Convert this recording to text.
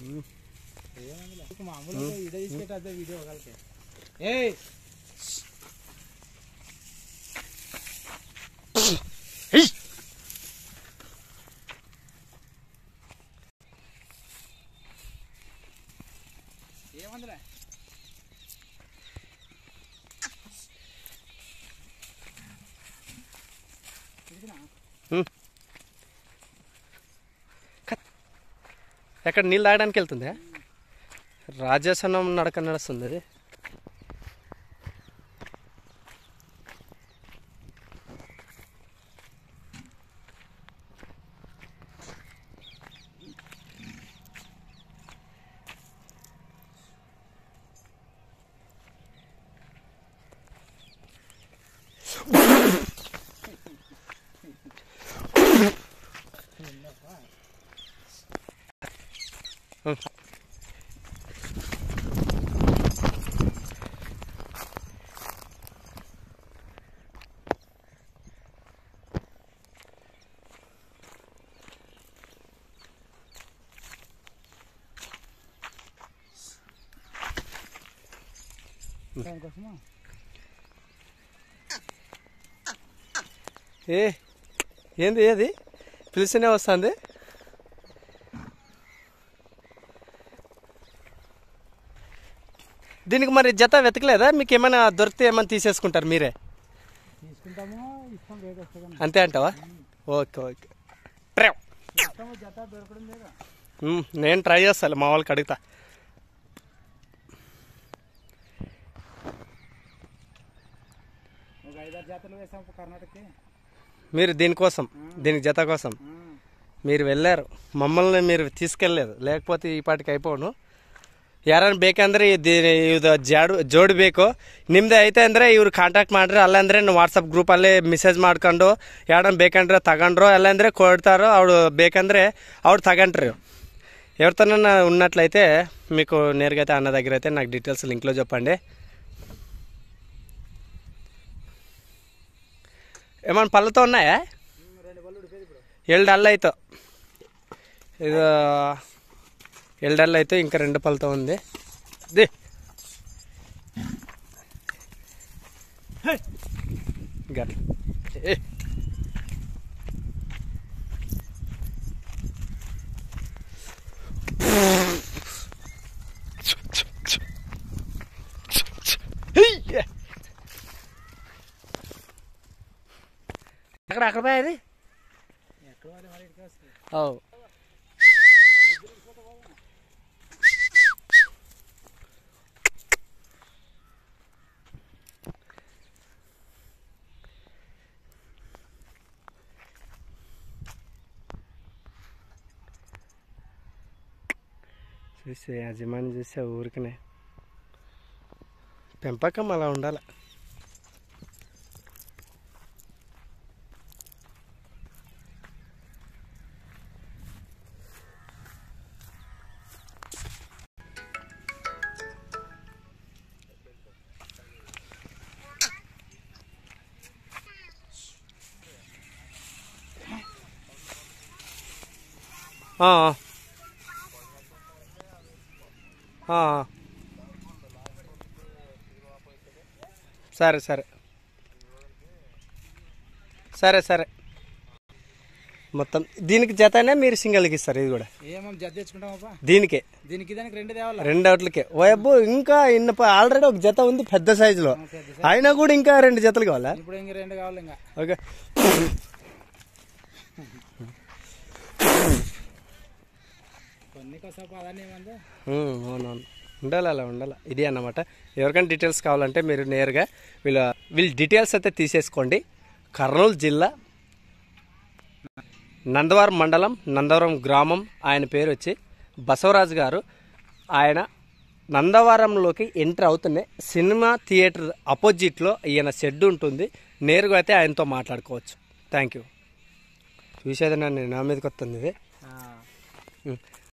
మామూలుగా వీడియో తీసుకెట్టి అదే వీడియో ఒకళ్ళకి ఏయ్ ఏమందిరా ఎక్కడ నీళ్ళు తాగడానికి వెళ్తుందా రాజాసనం నడక నడుస్తుంది అది దానికోసమా ఏ ఏంది ఏది పిలిచినే వస్తుంది దీనికి మరి జత వెతకలేదా మీకు ఏమైనా దొరికితే ఏమైనా తీసేసుకుంటారు మీరే తీసుకుంటామో ఇష్టం రేట్ వస్తుంది అంతే అంటావా ఓకే ఓకే ట్రై. ఇష్టమో జత దొరకడం లేదా మ్, నేను ట్రై చేస్తాను మా వాళ్ళకి అడుగుతా ఒక ఐదారు జాతరలు వేసాం కర్ణాటకకి మీరు దీనికోసం దీనికి జత కోసం మీరు వెళ్ళారు మమ్మల్ని మీరు తీసుకెళ్ళలేదు లేకపోతే ಈ ಪಾಟಿಗೆ అయిపోను ಯಾರನ್ನ ಬೇಕಂದ್ರೆ ಇದು ಇದು ಜಾಡು ಜೋಡಿ ಬೇಕು ನಿಮ್ದು ಐತೆ ಅಂದರೆ ಇವ್ರು ಕಾಂಟ್ಯಾಕ್ಟ್ ಮಾಡ್ರಿ ಅಲ್ಲಾಂದ್ರೆ ವಾಟ್ಸಪ್ ಗ್ರೂಪಲ್ಲಿ ಮೆಸೇಜ್ ಮಾಡ್ಕೊಂಡು ಯಾರನ್ನ ಬೇಕಂದ್ರೆ ತಗೊಂಡ್ರು ಅಲ್ಲಾಂದ್ರೆ కొడతారో ఆవిడ ಬೇಕಂದ್ರೆ ఆవిడ తగంటారు ఎవరితోనన్నా ఉన్నట్లయితే మీకు నేరుగా అయితే అన్న దగ్గర అయితే నాకు డీటెయిల్స్ లింక్లో చెప్పండి ఏమన్నా పళ్ళతో ఉన్నాయా ఏళ్ళు డల్ అయితే ఇది ఏళ్ళు డల్ అయితే ఇంకా రెండు పళ్ళతో ఉంది ది గట్ల ఏ. హెయ్. అక్కడ అక్కడ పోయేది ఎక్కడ వాళ్ళు మరి ఇక్కడికి వస్తుంది అవు చూస్తే యజమాని చూస్తే ఊరికనే పెంపకం అలా ఉండాలి ఆ, ఆ. ఆ. సరే సరే సరే సరే మొత్తం దీనికి జతనే మీరు సింగిల్కి ఇస్తారు ఇది కూడా ఏమో జత తెచ్చుకుంటామప్పా దీనికే దీనికి దానికి రెండు తేవాలా రెండు అవుట్లకే ఓయబ్బో ఇంకా ఇన్న ఆల్రెడీ ఒక జత ఉంది పెద్ద సైజులో పెద్ద అయినా కూడా ఇంకా రెండు జతలు కావాలా ఇప్పుడు ఇంక రెండు కావాలి ఇంకా ఓకే కొన్ని కోసం అదన్నీ ఏమందా ఉమ్, అవునవును ఉండాలి అలా ఉండాలి ఇది అన్నమాట ఎవరికైనా డీటెయిల్స్ కావాలంటే మీరు నేరుగా వీళ్ళ వీళ్ళ డీటెయిల్స్ అయితే తీసేసుకోండి కర్నూలు జిల్లా నందవరం మండలం నందవరం గ్రామం ఆయన పేరు వచ్చి బసవరాజు గారు ఆయన నందవరంలోకి ఎంటర్ అవుతూనే సినిమా థియేటర్ అపోజిట్లో ఈయన షెడ్ ఉంటుంది నేరుగా అయితే ఆయనతో మాట్లాడుకోవచ్చు థ్యాంక్ యూ చూసేది నన్ను నా మీదకి వస్తుంది ఇది ఉమ్.